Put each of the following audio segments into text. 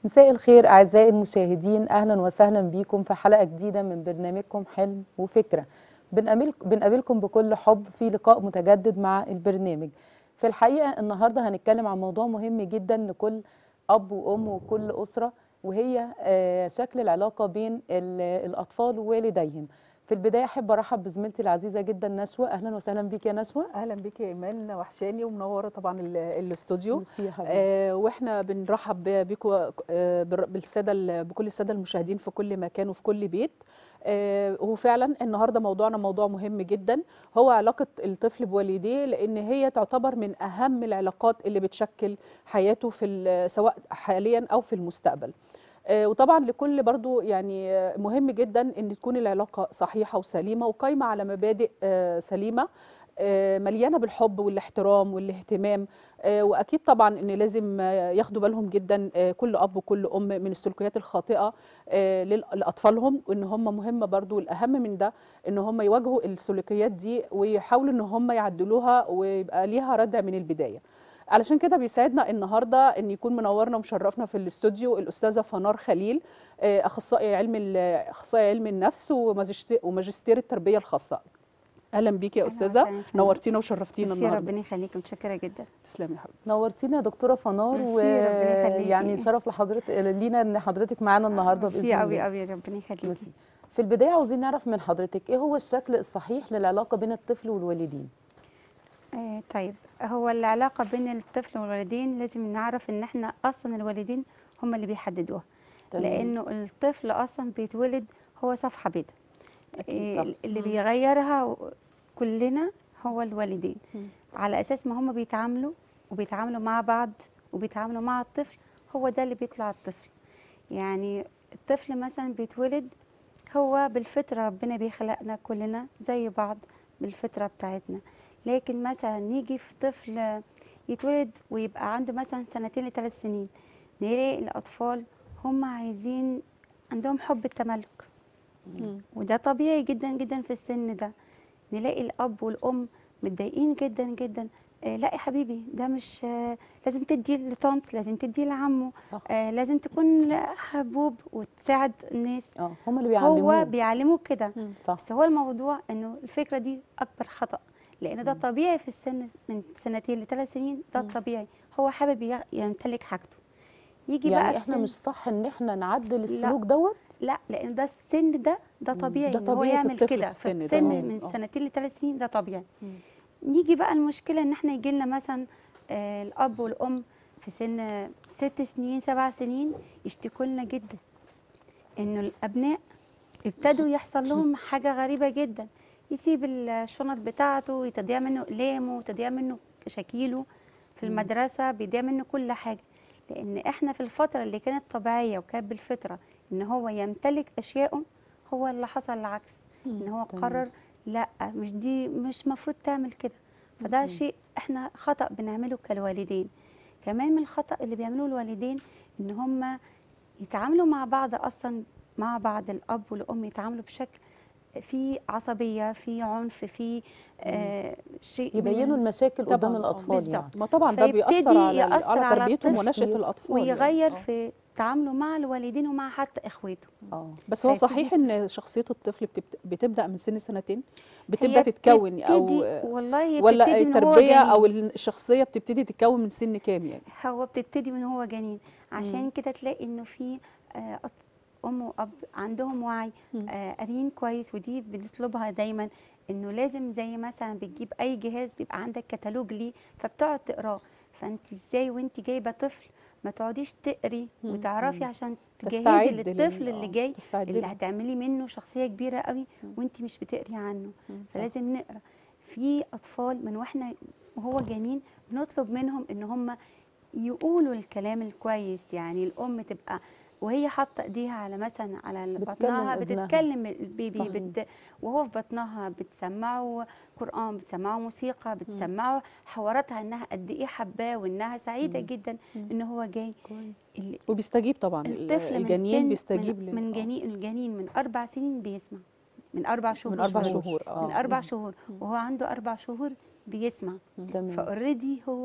مساء الخير أعزائي المشاهدين أهلا وسهلا بيكم في حلقة جديدة من برنامجكم حلم وفكرة بنقابل- بنقابلكم بكل حب في لقاء متجدد مع البرنامج في الحقيقة النهاردة هنتكلم عن موضوع مهم جدا لكل أب وأم وكل أسرة وهي آه، شكل العلاقة بين ال- الأطفال ووالديهم في البداية أحب أرحب بزميلتي العزيزة جدا نشوى أهلا وسهلا بيك يا نشوى اهلا بيك يا ايمان وحشاني ومنوره طبعا ال- الاستوديو ميرسي يا حبيبي. آه واحنا بنرحب ب- بيكم آه بر- بالساده ال- بكل الساده المشاهدين في كل مكان وفي كل بيت آه وفعلا النهارده موضوعنا موضوع مهم جدا هو علاقه الطفل بوالديه لان هي تعتبر من اهم العلاقات اللي بتشكل حياته في ال- سواء حاليا او في المستقبل آه، وطبعا لكل برضو يعني آه، مهم جدا ان تكون العلاقه صحيحه وسليمه وقايمه على مبادئ آه، سليمه آه، مليانه بالحب والاحترام والاهتمام آه، واكيد طبعا ان لازم آه، ياخدوا بالهم جدا آه، كل اب وكل ام من السلوكيات الخاطئه آه، لل- لاطفالهم وان هم مهمه برضو الاهم من ده ان هم يواجهوا السلوكيات دي ويحاولوا ان هم يعدلوها ويبقى ليها ردع من البدايه علشان كده بيسعدنا النهارده ان يكون منورنا ومشرفنا في الاستوديو الاستاذه فنار خليل آه، اخصائي علم ال- اخصائي علم النفس وماجستير وماجستير التربيه الخاصه اهلا بيك يا أهلا استاذه وسهلا فندم. نورتينا وشرفتينا ميرسي النهارده ربنا يخليك متشكره جدا تسلمي يا حبيبتي نورتينا يا دكتوره فنار ميرسي، ربنا يخليكي. يعني شرف لحضرتك لينا ان حضرتك معانا النهارده باذن ميرسي الله قوي قوي ربنا يخليكي ميرسي. في البدايه عاوزين نعرف من حضرتك ايه هو الشكل الصحيح للعلاقه بين الطفل والوالدين آه طيب هو العلاقه بين الطفل والوالدين لازم نعرف ان احنا اصلا الوالدين هم اللي بيحددوها تمام. لانه الطفل اصلا بيتولد هو صفحه بيضاء أكيد آه صح. اللي مم. بيغيرها كلنا هو الوالدين مم. على اساس ما هم بيتعاملوا وبيتعاملوا مع بعض وبيتعاملوا مع الطفل هو ده اللي بيطلع الطفل يعني الطفل مثلا بيتولد هو بالفطرة ربنا بيخلقنا كلنا زي بعض بالفطرة بتاعتنا لكن مثلا نيجي في طفل يتولد ويبقى عنده مثلا سنتين لثلاث سنين نلاقي الأطفال هم عايزين عندهم حب التملك مم. وده طبيعي جدا جدا في السن ده نلاقي الاب والام متضايقين جدا جدا آه لا يا حبيبي ده مش آه لازم تدي لطنط لازم تدي لعمه صح. آه لازم تكون حبوب وتساعد الناس اه هم اللي بيعلموه هو بيعلموه كده مم. صح بس هو الموضوع انه الفكره دي اكبر خطا لان ده طبيعي في السن من سنتين لثلاث سنين ده مم. طبيعي هو حابب ي- يمتلك حاجته يجي يعني بقى احنا السن مش صح ان احنا نعدل السلوك دوت لا لان ده السن ده ده مم. طبيعي ده ان هو طبيعي في يعمل الطفل في كده السن ده. سن تمام. من آه. سنتين لثلاث سنين ده طبيعي مم. نيجي بقى المشكله ان احنا يجي لنا مثلا آه الاب والام في سن ست سنين سبع سنين يشتكوا لنا جدا انه الابناء ابتدوا يحصل لهم حاجه غريبه جدا يسيب الشنط بتاعته يتضيع منه اقلامه وتضيع منه شكيله في مم. المدرسه بيضيع منه كل حاجه لان احنا في الفتره اللي كانت طبيعيه وكانت بالفطره ان هو يمتلك اشياءه هو اللي حصل العكس ان هو تمام. قرر لا مش دي مش مفروض تعمل كده فده مم. شيء احنا خطأ بنعمله كالوالدين كمان من الخطأ اللي بيعملوه الوالدين ان هم يتعاملوا مع بعض اصلا مع بعض الاب والام يتعاملوا بشكل في عصبيه في عنف في آه شيء من يبينوا ال- المشاكل طبعاً، قدام آه. الاطفال بالظبط. يعني ما طبعا ده فيبتدي بيأثر على يأثر على على تربيتهم الطفل ونشأة الأطفال يعني. ويغير آه. في تعامله مع الوالدين ومع حتى اخواته اه بس هو فيبتدي صحيح ان شخصيه الطفل بتبت- بتبدا من سن سنتين بتبدا هي تتكون او بتبتدي والله هي ولا بتبتدي من هو التربيه جنين. او الشخصيه بتبتدي تتكون من سن كام يعني هو بتبتدي من هو جنين مم. عشان كده تلاقي انه في آه، أط- ام واب عندهم وعي مم. آه، قاريين كويس ودي بنطلبها دايما انه لازم زي مثلا بتجيب اي جهاز يبقى عندك كتالوج ليه فبتقعد تقراه فانت ازاي وانت جايبه طفل ما تقعديش تقري مم. وتعرفي مم. عشان تجهزي تستعد لل- للطفل اللي آه، جاي تستعد اللي له. هتعملي منه شخصيه كبيره قوي مم. وانت مش بتقري عنه مم. فلازم نقرا في اطفال من واحنا وهو جنين بنطلب منهم ان هم يقولوا الكلام الكويس يعني الام تبقى وهي حاطه ايديها على مثلا على بتكلم بطنها ابنها. بتتكلم البيبي صح. بت وهو في بطنها بتسمعه قران بتسمعه موسيقى بتسمعه حواراتها انها قد ايه حباه وانها سعيده مم. جدا مم. ان هو جاي كويس ال- وبيستجيب طبعا ال- الطفل من الجنين سن بيستجيب من, لل- من آه. جنين الجنين من اربع سنين بيسمع من اربع شهور من اربع سوري. شهور اه من اربع مم. شهور مم. وهو عنده اربع شهور بيسمع تمام فاوريدي هو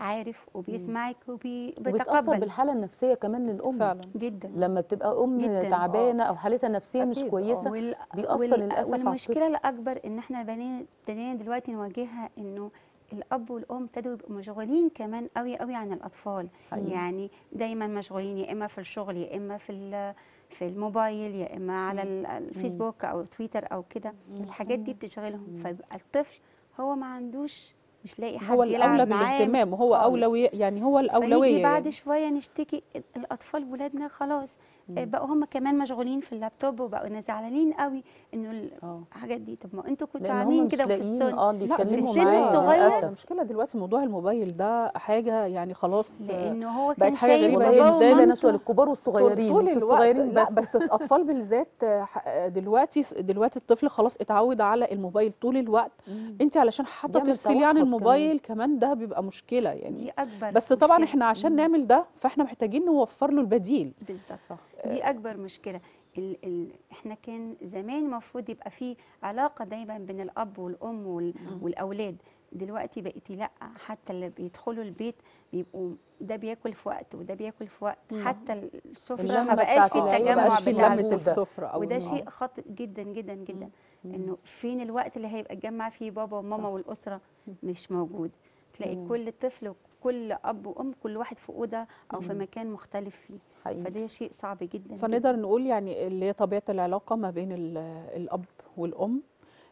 عارف وبيسمعك وبتأثر وبيتقبل بالحالة النفسية كمان للأم فعلا جدا لما بتبقى أم جداً. تعبانة أو حالتها النفسية مش أكيد، آه. كويسة وال... بيأثر وال... للأسف على الطفل. والمشكله الاكبر ان احنا بنينا ابتدينا دلوقتي نواجهها انه الاب والام ابتدوا يبقوا مشغولين كمان قوي قوي عن الاطفال حقيقي. يعني دايما مشغولين يا اما في الشغل يا اما في ال- في الموبايل يا اما على ال- الفيسبوك او تويتر او كده الحاجات دي بتشغلهم فيبقى الطفل هو ما عندوش مش لاقي حد هو يلعب الاولى معاه بالاهتمام مش هو خالص. اولويه يعني هو فنيجي الاولويه بعد يعني. شويه نشتكي الاطفال ولادنا خلاص آه، بقوا هم كمان مشغولين في اللابتوب وبقوا زعلانين قوي انه اه الحاجات دي طب ما انتوا كنتوا لأن هم عاملين مش كده وفي لاقيين السن اه اللي لا، في يتكلموا السن معاه الصغير للأسف. المشكله دلوقتي موضوع الموبايل ده حاجه يعني خلاص لانه هو بقت كان حاجة شايف غريبة والله جداً. باباه مش دايما ومامته نسوى للكبار والصغيرين طول مش الوقت الصغيرين لا بس بس الاطفال بالذات آه، ح- دلوقتي دلوقتي الطفل خلاص اتعود على الموبايل طول الوقت مم. انت علشان حتى بيعمل تفصلي عن توحد الموبايل كمان ده بيبقى مشكله يعني دي اكبر بس طبعا مشكلة. احنا عشان نعمل ده فاحنا محتاجين نوفر له البديل بالظبط صح. دي اكبر مشكله ال ال احنا كان زمان المفروض يبقى في علاقه دايما بين الاب والام وال والاولاد دلوقتي بقيتي لا حتى اللي بيدخلوا البيت بيبقوا ده بياكل في وقت وده بياكل في وقت مم. حتى السفره اللمة ما بقاش بتاعت في العيلة، التجمع مبقاش في بتاع لمة لمة الد- السفره او وده آه. شيء خاطئ جدا جدا جدا انه فين الوقت اللي هيبقى اتجمع فيه بابا وماما والاسره مش موجود تلاقي مم. كل طفل وكل اب وام كل واحد في اوضه او في مم. مكان مختلف فيه حقيقي فده شيء صعب جدا فنقدر نقول يعني اللي هي طبيعه العلاقه ما بين ال- الاب والام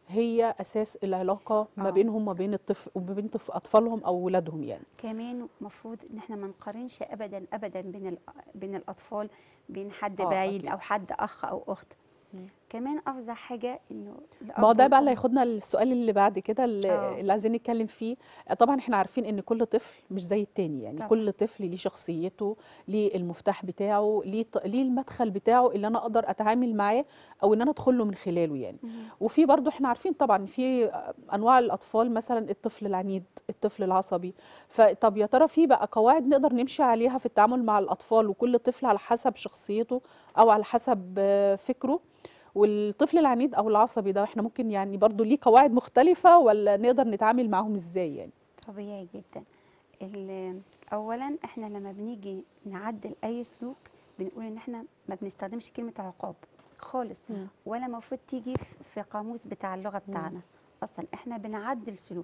هي اساس العلاقه ما آه. بينهم وما بين الطفل وما بين طف- اطفالهم او ولادهم يعني كمان المفروض ان احنا ما نقارنش ابدا ابدا بين ال- بين الاطفال بين حد آه، بعيد أكيد. او حد اخ او اخت مم. كمان افظع حاجه انه ما هو الأب ده بقى اللي والأم- هياخدنا للسؤال اللي بعد كده اللي, آه. اللي عايزين نتكلم فيه طبعا احنا عارفين ان كل طفل مش زي التاني يعني طبعاً. كل طفل ليه شخصيته ليه المفتاح بتاعه ليه ط- ليه المدخل بتاعه اللي انا اقدر اتعامل معاه او ان انا ادخل له من خلاله يعني مم. وفي برضو احنا عارفين طبعا في انواع الاطفال مثلا الطفل العنيد الطفل العصبي فطب يا ترى في بقى قواعد نقدر نمشي عليها في التعامل مع الاطفال وكل طفل على حسب شخصيته او على حسب آه، فكره والطفل العنيد او العصبي ده احنا ممكن يعني برضو ليه قواعد مختلفة ولا نقدر نتعامل معاهم ازاي يعني طبيعي جدا ال- اولا احنا لما بنيجي نعدل اي سلوك بنقول ان احنا ما بنستخدمش كلمه عقاب خالص مم. ولا المفروض تيجي في قاموس بتاع اللغه بتاعنا اصلا احنا بنعدل سلوك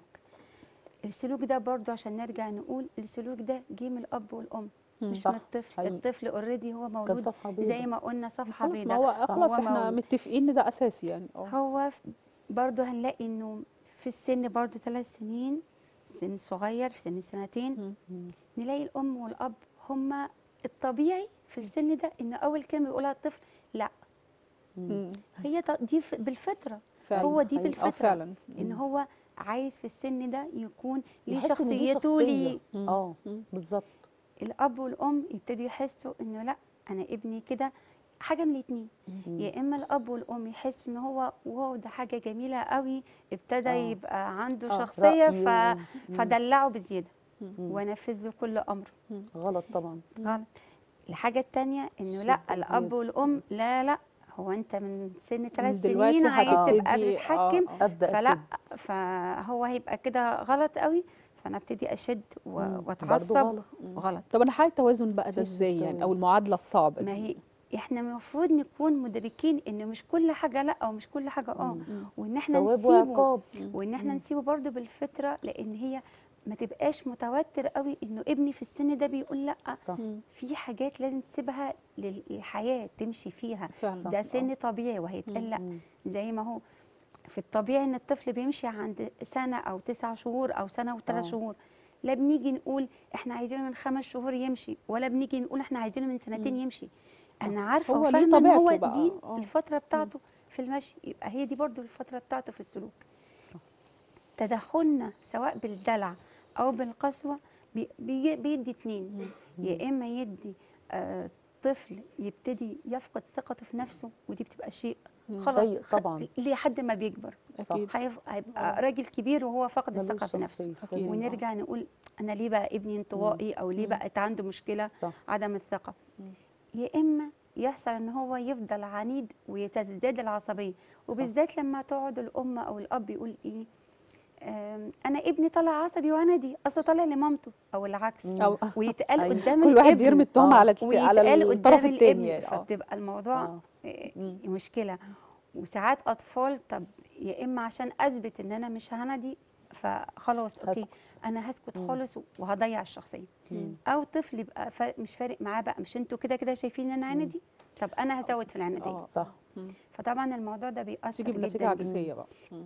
السلوك ده برضو عشان نرجع نقول السلوك ده جه من الاب والام مم. مش صح، من الطفل حقيقي. الطفل اوريدي هو كان مولود صفحة بيضاء زي ما قلنا صفحه خلاص ما بيضاء هو خلاص هو احنا مولود. متفقين ان ده اساسي يعني اه هو ف- برضو هنلاقي انه في السن برضو ثلاث سنين سن صغير في سن سنتين مم. مم. نلاقي الام والاب هما الطبيعي في السن ده ان اول كلمه بيقولها الطفل لا مم. مم. هي ط- دي ف- بالفطره فعلا هو دي حقيقي. اه بالفطره فعلا ان هو عايز في السن ده يكون ليه يحس إن دي شخصيته ليه شخصية. مم. اه مم. بالظبط الاب والام يبتدوا يحسوا انه لا انا ابني كده حاجه من الاتنين مم. يا اما الاب والام يحسوا ان هو واو ده حاجه جميله قوي ابتدى آه. يبقى عنده آه، شخصيه رأي ف... و- مم. فدلعه بزياده مم. ونفذ له كل امر غلط طبعا غلط الحاجه التانية انه شدة لا الاب زيادة. والام لا لا هو انت من سن ثلاث دلوقتي سنين عايز هتبتدي- تبقى بتتحكم آه، آه. ابدا فلا أشد. فهو هيبقى كده غلط قوي فانا ابتدي اشد و- مم. برضو واتعصب غلط. غلط طب انا حال التوازن بقى ده مفيش ازاي يعني او توازن. المعادله الصعبه ما دي هي احنا المفروض نكون مدركين ان مش كل حاجه لا او مش كل حاجه اه مم. وان احنا ثواب نسيبه وعقاب وان احنا مم. نسيبه برضه بالفطره لان هي ما تبقاش متوتر قوي انه ابني في السن ده بيقول لا صح مم. في حاجات لازم تسيبها لل- للحياه تمشي فيها فعلا ده آه. سن طبيعي وهيتقال لا مم. زي ما هو في الطبيعي ان الطفل بيمشي عند سنه او تسع شهور او سنه وثلاث آه. شهور لا بنيجي نقول احنا عايزينه من خمس شهور يمشي ولا بنيجي نقول احنا عايزينه من سنتين مم. يمشي انا عارفه هو ليه وفاهمه ان هو طبيعته بقى، دي آه. الفتره بتاعته في المشي يبقى هي دي برضو الفتره بتاعته في السلوك تدخلنا سواء بالدلع او بالقسوه بي- بي- بيدي اتنين يا اما يدي آه طفل يبتدي يفقد ثقته في نفسه ودي بتبقى شيء مم. خلاص سيء خ- طبعا. لحد ما بيكبر اكيد هيف- هيبقى راجل كبير وهو فاقد ملوش الثقه في نفسه شخصية. أكيد. ونرجع نقول انا ليه بقى ابني انطوائي او ليه مم. بقت عنده مشكله صح. عدم الثقه مم. يا اما يحصل ان هو يفضل عنيد ويتزداد العصبيه وبالذات لما تقعد الام او الاب يقول ايه آم، انا ابني طالع عصبي وانا دي اصله طالع لمامته او العكس مم. او ويتقال أيوة. قدام كل واحد الابن بيرمي التهمه آه. على الت- على ويتقال الطرف قدام الثاني الابن يعني اه فبتبقى الموضوع آه. آه، مم. مشكله وساعات اطفال طب يا اما عشان اثبت ان انا مش هندي فخلاص اوكي هسكت. انا هسكت مم. خالص وهضيع الشخصيه مم. او طفل يبقى فا- مش فارق معاه بقى مش انتوا كده كده شايفين ان انا مم. عندي طب انا هزود في العناديه اه صح مم. فطبعا الموضوع ده بيأثر تيجي بنتيجه جدا جدا عكسيه بقى مم.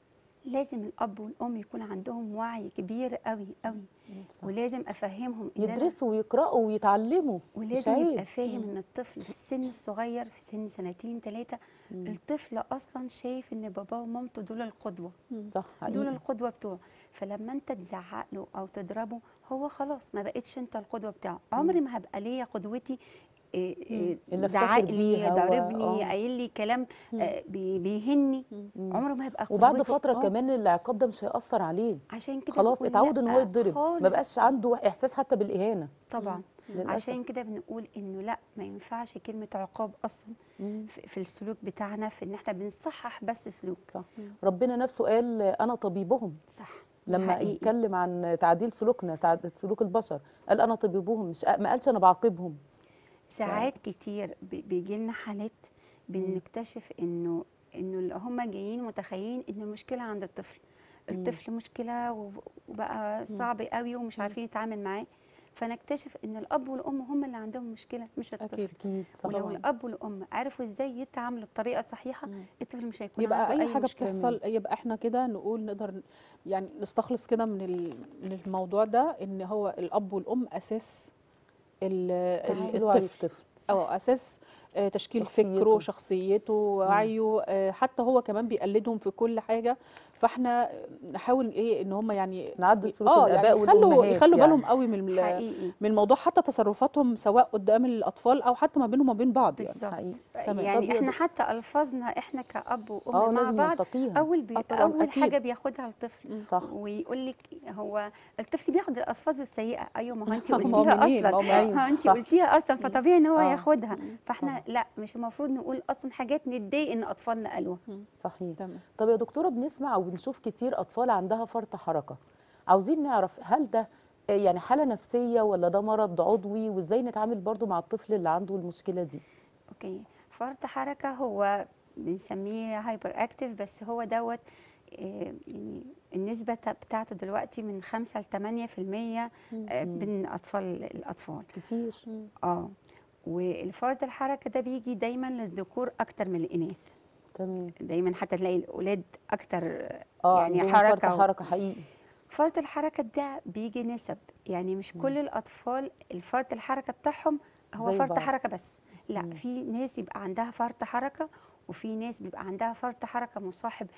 لازم الاب والام يكون عندهم وعي كبير قوي قوي صح. ولازم افهمهم ان انا يدرسوا ويقرأوا ويتعلموا مش ولازم عيب يبقى فاهم ان الطفل في السن الصغير في سن سنتين ثلاثه مم. الطفل اصلا شايف ان باباه ومامته دول القدوه صح دول حقيقي القدوه بتوعه فلما انت تزعق له او تضربه هو خلاص ما بقتش انت القدوه بتاعه عمري ما هبقى ليا قدوتي إيه إيه اللي زعق افتخر لي بيها و- ضاربني آه. قايل لي كلام مم. آه، بي- بيهني مم. عمره ما هيبقى وبعد قدوتي. فترة آه. كمان العقاب ده مش هيأثر عليه عشان كده خلاص بنقول اتعود ان هو لأ يتضرب ما خالص. بقاش عنده احساس حتى بالإهانة طبعا للأسف عشان كده بنقول انه لا ما ينفعش كلمه عقاب اصلا مم. في في السلوك بتاعنا في ان احنا بنصحح بس سلوك صح ربنا نفسه قال انا طبيبهم صح لما حقيقي. اتكلم عن تعديل سلوكنا سعد- سلوك البشر قال انا طبيبهم مش ما قالش انا بعاقبهم ساعات كتير بيجي لنا حالات بنكتشف انه انه اللي هم جايين متخيلين ان المشكله عند الطفل الطفل مشكله و- وبقى صعب قوي ومش عارفين نتعامل معاه فنكتشف ان الاب والام هم اللي عندهم مشكله مش الطفل اكيد اكيد صح ولو طبعاً. الاب والام عرفوا ازاي يتعاملوا بطريقه صحيحه مم. الطفل مش هيكون يبقى عنده اي حاجه مشكله بتحصل يبقى احنا كده نقول نقدر ن- يعني نستخلص كده من ال- من الموضوع ده ان هو الاب والام اساس ال- ال- تشكيل وعي الطفل الطفل او اساس آه، تشكيل شخصيته. فكره شخصيته وعيه آه، حتى هو كمان بيقلدهم في كل حاجه فاحنا نحاول ايه ان هم يعني نعدل سلوك اه الآباء يعني يخلوا والأمهات يخلوا يعني. بالهم قوي من ال- حقيقي من الموضوع حتى تصرفاتهم سواء قدام الاطفال او حتى ما بينهم وما بين بعض يعني بالظبط حقيقي. تمام. يعني طب يا احنا دك- حتى الفاظنا احنا كاب وام اه مع لازم بعض ننتقيها اول بي آه طبعاً، اول أكيد. حاجه بياخدها الطفل صح ويقول لك هو الطفل بياخد الالفاظ السيئه ايوه ما هو انت ما هو قلتيها منين؟ ما هو اصلا منين؟ ما انت صح. قلتيها اصلا فطبيعي ان هو آه. ياخدها طبعاً. فاحنا لا مش المفروض نقول اصلا حاجات نتضايق ان اطفالنا قالوها صحيح تمام طب يا دكتورة بنسمع وبنشوف كتير أطفال عندها فرط حركة عاوزين نعرف هل ده آه، يعني حالة نفسية ولا ده مرض عضوي وازاي نتعامل برضو مع الطفل اللي عنده المشكلة دي اوكي فرط حركه هو بنسميه هايبر اكتيف بس هو دوت آه، يعني النسبة بتاعته دلوقتي من 5 ل 8% آه، بين أطفال الأطفال كتير اه والفرط الحركة ده بيجي دايما للذكور أكتر من الإناث تمام دايما حتى تلاقي الأولاد أكتر اه يعني عندهم فرط حركة و- حركة حقيقي فرط الحركة ده بيجي نسب يعني مش كل الأطفال الفرط الحركة بتاعهم هو زي فرط بعض. حركة بس لا مم. في ناس يبقى عندها فرط حركة وفي ناس بيبقى عندها فرط حركة مصاحب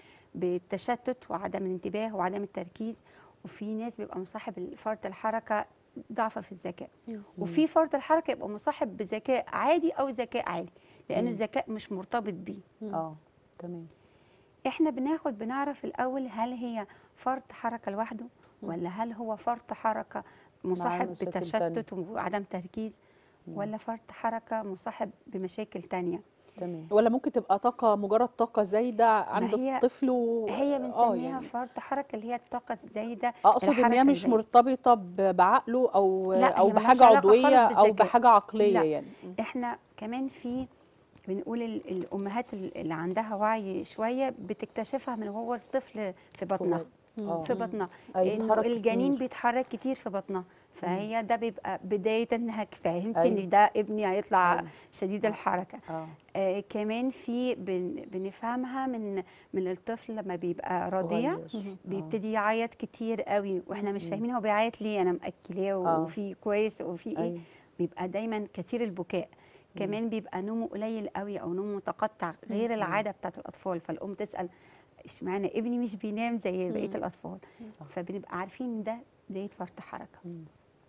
بالتشتت وعدم الانتباه وعدم التركيز وفي ناس بيبقى مصاحب الفرط الحركة ضعف في الذكاء وفي فرط الحركة يبقى مصاحب بذكاء عادي أو ذكاء عالي لأنه مم. الذكاء مش مرتبط بيه اه تمام احنا بناخد بنعرف الاول هل هي فرط حركه لوحده ولا هل هو فرط حركه مصاحب مشاكل بتشتت وعدم تركيز ولا فرط حركه مصاحب بمشاكل تانية تمام ولا ممكن تبقى طاقه مجرد طاقه زايده عند هي- الطفل و... هي آه بنسميها يعني. فرط حركه اللي هي الطاقه الزايده اقصد ان هي الحركة مش الزايدة. مرتبطه ب- بعقله او لا، او هي ملهاش بحاجه علاقة عضويه خالص او بالذكاء. بحاجه عقليه لا. يعني احنا كمان في بنقول ال- الامهات ال- اللي عندها وعي شويه بتكتشفها من وهو الطفل في بطنها صغير. اه في بطنها أيوة، انه بيتحرك الجنين كتير. بيتحرك كتير في بطنها فهي ده بيبقى بدايه انها فهمتي أيوة. ان ده ابني هيطلع أيوة. شديد الحركه اه آه كمان في بن بنفهمها من من الطفل لما بيبقى رضيع صغير. بيبتدي يعيط كتير قوي واحنا مش فاهمين هو بيعيط ليه انا مأكلاه آه. وفي كويس وفي ايه أيوة. بيبقى دايما كثير البكاء كمان بيبقى نومه قليل قوي او نومه متقطع غير العاده بتاعت الاطفال فالام تسال اشمعنى ابني مش بينام زي بقيه الاطفال صح. فبنبقى عارفين ان ده بدايه فرط حركه مم.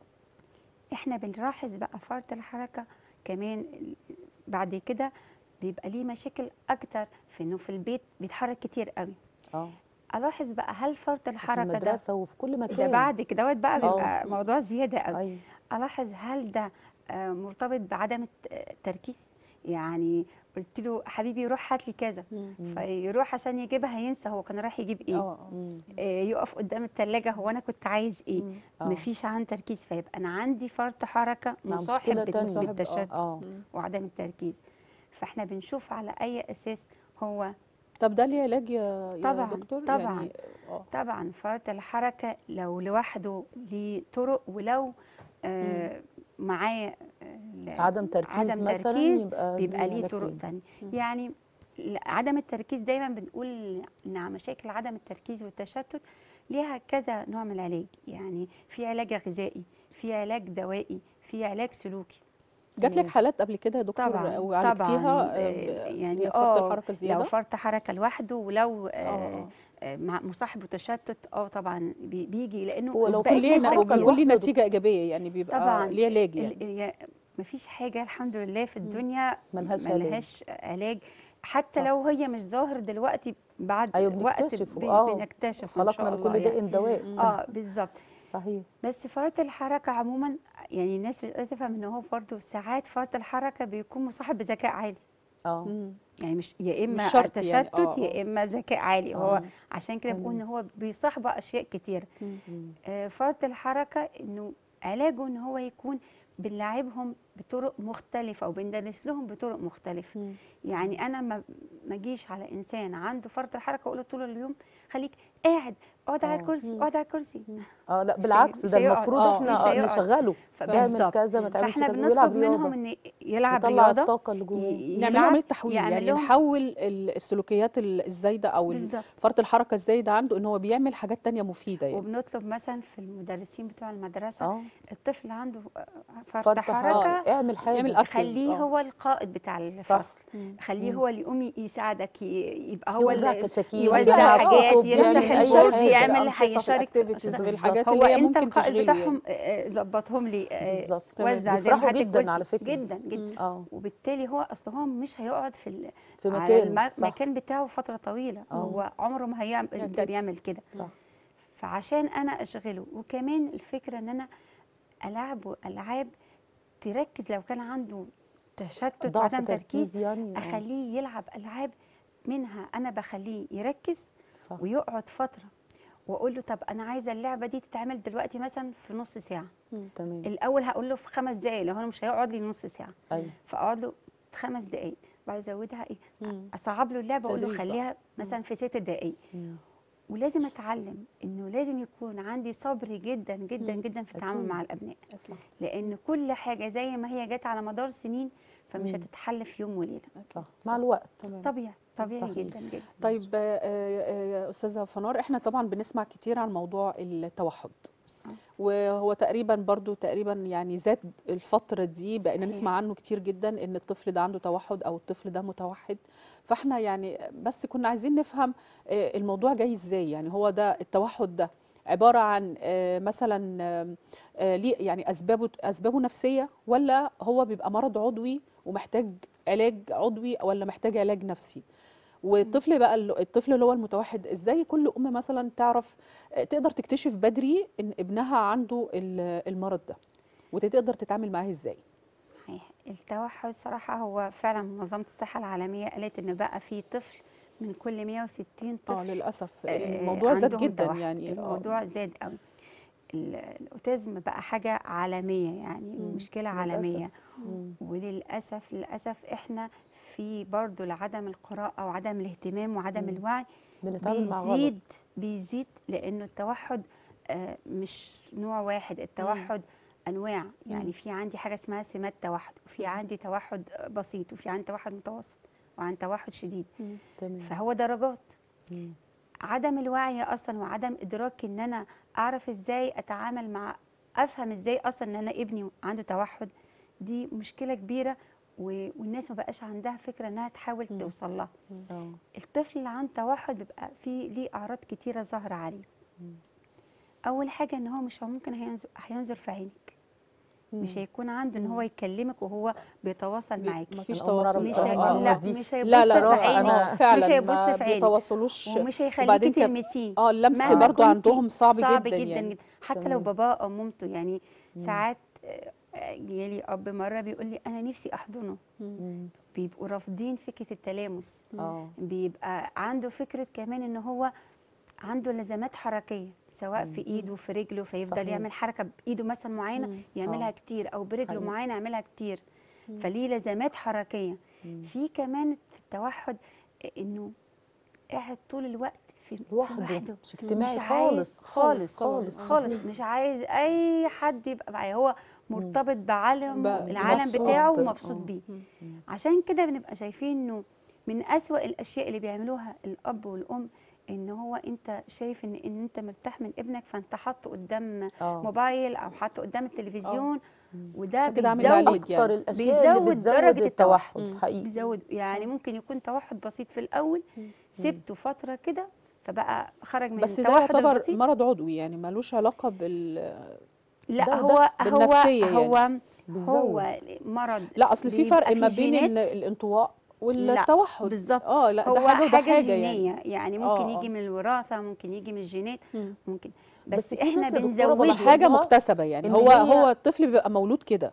احنا بنلاحظ بقى فرط الحركه كمان ال- بعد كده بيبقى ليه مشاكل اكتر في انه في البيت بيتحرك كتير قوي اه الاحظ بقى هل فرط في الحركه ده المدرسة وفي كل ده مكان بعد كده بقى آه. بيبقى موضوع زياده قوي ايوه الاحظ هل ده آه، مرتبط بعدم الت- التركيز يعني قلت له حبيبي روح هات لي كذا مم. فيروح عشان يجيبها ينسى هو كان رايح يجيب ايه اه مم. آه، يقف قدام التلاجة هو انا كنت عايز ايه مم. آه. مفيش عن تركيز فيبقى انا عندي فرط حركه مع مصاحب مشكلة بال- تانية. مصاحب، آه. بالتشتت اه مم. وعدم التركيز فاحنا بنشوف على اي اساس هو طب ده ليه علاج يا يا طبعاً، دكتور طبعاً. يعني اه طبعا فرط الحركه لو لوحده ليه طرق ولو آه معاه آه، عدم تركيز عدم مثلا تركيز يبقى بيبقى ليه علاج طرق تاني. تانية مم. يعني ل- عدم التركيز دايما بنقول ان مشاكل عدم التركيز والتشتت ليها كذا نوع من العلاج يعني في علاج غذائي في علاج دوائي في علاج سلوكي جات لك مم. حالات قبل كده يا دكتور طبعا او طبعا عالجتيها آه، يعني يعني فرط اه الحركه لو الزياده فرط حركه لوحده ولو اه آه اه آه، مع مصاحب وتشتت اه طبعا بي- بيجي لانه هو لو بقت في ليه نسبة نسبة بيكون كتير. لوحده ليه نتيجه ايجابيه يعني بيبقى طبعا ليه علاج يعني ال- ال- مفيش حاجه الحمد لله في الدنيا ملهاش علاج. ملهاش علاج حتى صح. لو هي مش ظاهر دلوقتي بعد ايوه وقت بنكتشفه بي- اه بنكتشف ان خلقنا شاء الله لكل يعني داء دواء مم. اه بالظبط صحيح بس فرط الحركه عموما يعني الناس مش قادره تفهم ان هو برضه ساعات فرط الحركه بيكون مصاحب بذكاء عالي اه مم. يعني مش يا اما مش شرط يعني، تشتت آه، آه. يا اما ذكاء عالي آه. هو عشان كده بقول ان تمام. هو بيصاحبه اشياء كتير مم. مم. آه، فرط الحركه انه علاجه ان هو يكون بنلاعبهم بطرق مختلفه او بندرس لهم بطرق مختلفه مم. يعني انا ما ما اجيش على انسان عنده فرط الحركه واقول له طول اليوم خليك قاعد اقعد على آه. الكرسي مم. اقعد على الكرسي اه لا مش بالعكس هي- مش ده هيقعد. المفروض آه، احنا مش آه هيقعد. نشغله تعمل بالظبط كذا ما تعملش فاحنا كذا ويلعب بنطلب منهم رياضه ان يلعب يطلع رياضه الطاقه اللي جواه ي- نعمل لهم يلعب التحويل يعمل يعني لهم نحول ال- السلوكيات ال- الزايده او ال- بالظبط فرط الحركه الزايده عنده ان هو بيعمل حاجات تانية مفيده يعني وبنطلب مثلا في المدرسين بتوع المدرسه اه الطفل عنده فرط فرط حركه حركه اعمل حاجه يعمل أكل. خليه آه. هو القائد بتاع الفصل مم. خليه مم. هو اللي يقوم يساعدك ي- يبقى هو يوزع اللي كشاكيل يوزع يجمع حاجات كتب يمسح يعمل أي البورد حاجة. يعمل أنشطة في هيشارك في الأكتيفيتيز الأنشطة. في الحاجات هو اللي هي انت ممكن القائد تشغله يعني. بتاعهم آه، آه، ظبطهم لي آه، بالظبط تمام. وزع زي ما بيفرحوا حضرتك جدا قلتي. على فكره جدا جدا مم. اه وبالتالي هو اصل هو مش هيقعد في ال- في على مكانه صح المكان بتاعه فتره طويله آه. هو عمره ما هيعمل يقدر أكيد. يعمل كده صح فعشان انا اشغله وكمان الفكره ان انا العبه العاب تركز لو كان عنده تشتت ضعف وعدم تركيز يعني آه، اخليه يلعب العاب منها انا بخليه يركز صح ويقعد فتره واقول له طب انا عايزه اللعبه دي تتعمل دلوقتي مثلا في نص ساعه تمام الاول هقول له في خمس دقائق لو انا مش هيقعد لي نص ساعه ايوه فاقعد له خمس دقائق بعد ازودها ايه مم. اصعب له اللعبه اقول له تدريج بقى. خليها مثلا في ست دقائق مم. ولازم اتعلم انه لازم يكون عندي صبر جدا جدا مم. جدا في التعامل أكيد. مع الابناء صح. لان كل حاجه زي ما هي جت على مدار سنين فمش مم. هتتحل في يوم وليله صح مع الوقت تمام طبيعي طبيعي صحيح. جدا جدا طيب آه، آه، آه، استاذه فنار احنا طبعا بنسمع كتير عن موضوع التوحد آه. وهو تقريبا برضو تقريبا يعني زاد الفتره دي بقينا صحيح. نسمع عنه كتير جدا ان الطفل ده عنده توحد او الطفل ده متوحد فاحنا يعني بس كنا عايزين نفهم آه، الموضوع جاي ازاي يعني هو ده التوحد ده عباره عن آه، مثلا آه، آه، ليه يعني اسبابه اسبابه نفسيه ولا هو بيبقى مرض عضوي ومحتاج علاج عضوي ولا محتاج علاج نفسي والطفل بقى ال- الطفل اللي هو المتوحد ازاي كل ام مثلا تعرف آه، تقدر تكتشف بدري ان ابنها عنده ال- المرض ده وتقدر تتعامل معاه ازاي صحيح التوحد صراحه هو فعلا منظمه الصحه العالميه قالت ان بقى في طفل من كل 160 اه طفل للاسف آه، الموضوع زاد عندهم جدا توحد. يعني آه. الموضوع زاد قوي ال- الاوتيزم بقى حاجه عالميه يعني مم. مشكله للأسف. عالميه مم. وللاسف للاسف احنا في برضو لعدم القراءه وعدم الاهتمام وعدم مم. الوعي بنتعامل مع غلط بيزيد بيزيد لانه التوحد آه، مش نوع واحد التوحد انواع يعني في عندي حاجه اسمها سمات توحد وفي مم. عندي توحد بسيط وفي عندي توحد متوسط وعندي توحد شديد مم. تمام فهو درجات مم. عدم الوعي اصلا وعدم ادراك ان انا اعرف ازاي اتعامل مع افهم ازاي اصلا ان انا ابني عنده توحد دي مشكله كبيره و- والناس ما بقاش عندها فكره انها تحاول مم. توصل لها اه الطفل اللي عنده توحد بيبقى فيه ليه اعراض كتيره ظاهره عليه مم. اول حاجه ان هو مش ممكن هينظر, هينظر في عينك مش مم. هيكون عنده ان مم. هو يكلمك وهو بيتواصل بي- معاكي مفيش أنا أول مرة تواصل مش أعرف هي... المعلومة لا دي. مش هيبص لا لا في صراحة عينك أنا- آه، فعلا مش هيبص ما في عينك بيتواصلوش ومش وبعدين هيخليكي كان- تلمسيه اه اللمس مهما برضو كنتي عندهم صعب, صعب جدا, جدا, يعني جدا. حتى تمام. لو باباه او مامته يعني مم. ساعات آه، آه، جالي اب مره بيقول لي انا نفسي احضنه مم. مم. بيبقوا رافضين فكره التلامس اه بيبقى عنده فكره كمان ان هو عنده لزمات حركيه سواء في ايده في رجله فيفضل صحيح. يعمل حركه بايده مثلا معينه مم. يعملها آه. كتير او برجله حقيقي. معينه يعملها كتير مم. فليه لزمات حركيه مم. في كمان في التوحد انه قاعد طول الوقت في في لوحده لوحده مش اجتماعي مش عايز خالص خالص خالص خالص مش عايز اي حد يبقى معاه هو مرتبط بعالم ب- العالم مبسوط. بتاعه آه. ومبسوط بيه عشان كده بنبقى شايفين انه من أسوأ الاشياء اللي بيعملوها الاب والام ان هو انت شايف ان ان انت مرتاح من ابنك فانت حاطه قدام اه موبايل او حاطه قدام التلفزيون وده فكده عامل بيزود عليك اكتر يعني. الاشياء اللي بيزود بتزود درجة التوحد التوحد. حقيقي بيزود يعني ممكن يكون توحد بسيط في الاول سبته فتره كده فبقى خرج من بس ده التوحد يعتبر البسيط مرض عضوي يعني ملوش علاقه بال لا ده- هو هو بالنفسية يعني. هو بيزود. هو مرض لا اصل في بيبقى فرق ما في بين ال- جينات. الانطواء والتوحد بالظبط. اه لا هو ده حاجه وده حاجه, حاجه جينيه يعني يعني, ممكن آه، يجي آه. من الوراثه ممكن يجي من الجينات مم. ممكن بس بس, في احنا ناس يا دكتورة مش بنزودها بلاحظها حاجه مكتسبه يعني إن هو هي- هو الطفل بيبقى مولود كده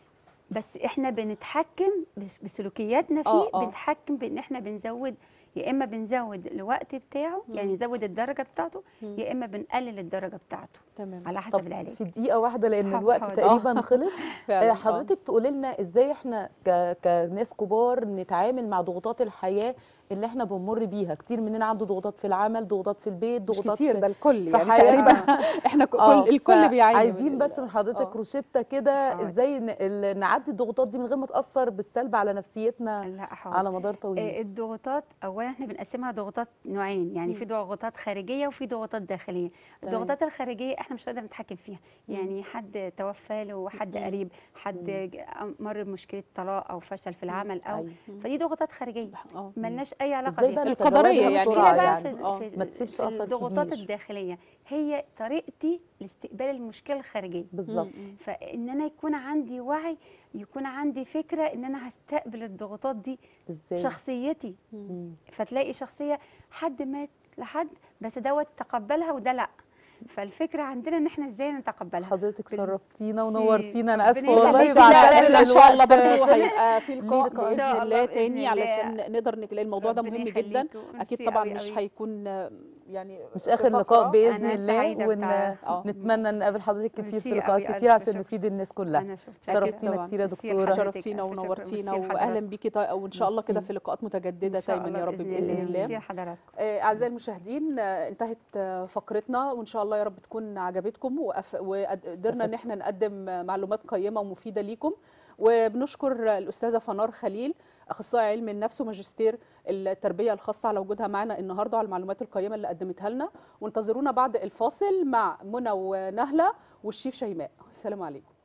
بس احنا بنتحكم بس- بسلوكياتنا فيه آه، آه. بنتحكم بان احنا بنزود يا اما بنزود الوقت بتاعه يعني نزود الدرجه بتاعته مم. يا اما بنقلل الدرجه بتاعته تمام على حسب طب العلاج في دقيقة واحدة لأن حاضر، الوقت حاضر. تقريبا خلص فعلا آه، آه. حضرتك تقولي لنا ازاي احنا ك... كناس كبار نتعامل مع ضغوطات الحياة اللي احنا بنمر بيها كتير مننا عنده ضغوطات في العمل ضغوطات في البيت مش ضغوطات كتير في... ده الكل في يعني حياتنا. تقريبا احنا ك- آه، كل الكل بيعاني عايزين من بس ال- من حضرتك آه. روشتة كده حاضر. ازاي ن... ال- نعدي الضغوطات دي من غير ما تأثر بالسلب على نفسيتنا لا حاضر على مدار طويل آه، الضغوطات اولا احنا بنقسمها ضغوطات نوعين يعني في ضغوطات خارجيه وفي ضغوطات داخليه الضغوطات الخارجيه احنا مش هنقدر نتحكم فيها يعني حد توفى له حد مم. قريب حد ج- مر بمشكله طلاق او فشل في العمل او أيوة. فدي ضغوطات خارجيه اه ملناش اي علاقه ازاي بيها بقى القدرية نتجاوزها يعني. بسرعة المشكله بقى يعني في, آه. في, ما تسيبش في أثر الضغوطات كبير. الداخليه هي طريقتي لاستقبال المشكله الخارجيه بالظبط مم. فان انا يكون عندي وعي يكون عندي فكره ان انا هستقبل الضغوطات دي ازاي شخصيتي مم. فتلاقي شخصيه حد مات لحد بس دوت تقبلها وده لا فالفكره عندنا ان احنا ازاي نتقبلها حضرتك بال- شرفتينا سي- ونورتينا انا ربنا اسفه والله يخليك. بعد لا، لا، كده لا، ان شاء الله الوقت- برضه هيبقى في ليه لقاء لقاء. باذن إن شاء الله الله تاني بإذن الله. علشان نقدر نك... لأن الموضوع ده ربنا مهم يخليك جدا وميرسي اكيد طبعا قوي مش قوي. هيكون آه، يعني مش في اخر فقرة. لقاء باذن أنا الله سعيدة بتاع- آه. ونتمنى نقابل حضرتك كتير في ميرسي لقاءات قوي، كتير ألف عشان شكر. نفيد الناس كلها انا شفت شرفتينا طبعاً. كتير يا ميرسي دكتوره لحضرتك. شرفتينا ألف شكر. ونورتينا ميرسي واهلا لحضرتك. بيكي طيب وان شاء الله كده ميرسي. في لقاءات متجدده إن شاء دايما الله يا رب باذن ميرسي الله لحضراتكم آه، اعزائي المشاهدين آه، انتهت آه، فقرتنا وان شاء الله يا رب تكون عجبتكم وأف- وقدرنا ان احنا نقدم آه، معلومات قيمه ومفيده ليكم وبنشكر آه، الاستاذه فنار خليل اخصائي علم النفس وماجستير التربيه الخاصه على وجودها معنا النهارده على المعلومات القيمه اللي قدمتها لنا وانتظرونا بعد الفاصل مع منى ونهله والشيف شيماء السلام عليكم